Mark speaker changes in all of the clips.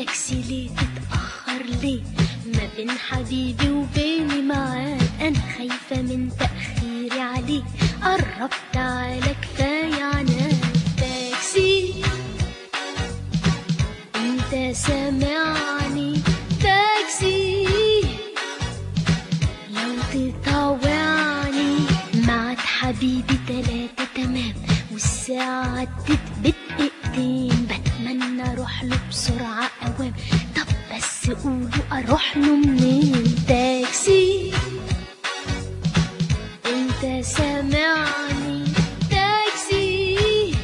Speaker 1: تاكسي ليه تتأخر ليه ما بين حبيبي وبيني معاد أنا خايفة من تأخيري عليه قرب تعالى كفاية عناد تاكسي انت سامعني تاكسي لو تطوعني معك حبيبي تلاتة تمام والساعة عدت بدقيقتين بتمنى اروح له بسرعة اوام طب بس قولوا اروح له منين تاكسي انت سامعني تاكسي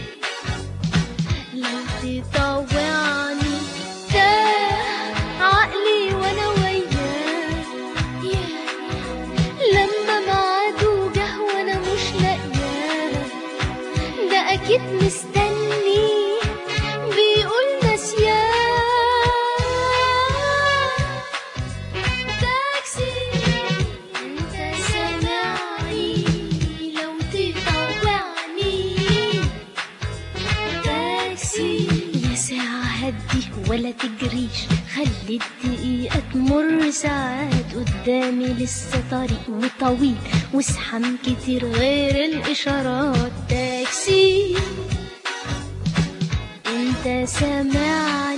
Speaker 1: لو تطوعني ده عقلي وانا وياه ياه لما ميعاده جه وانا مش لاقياه ده اكيد مستني بيقول نسياه تاكسي انت سامعني لو تطوعني تاكسي يا ساعة هدي ولا تجريش خلي الدقيقة تمر ساعات قدامي لسه طريق وطويل وزحام كتير غير الإشارات تاكسي انت سامعني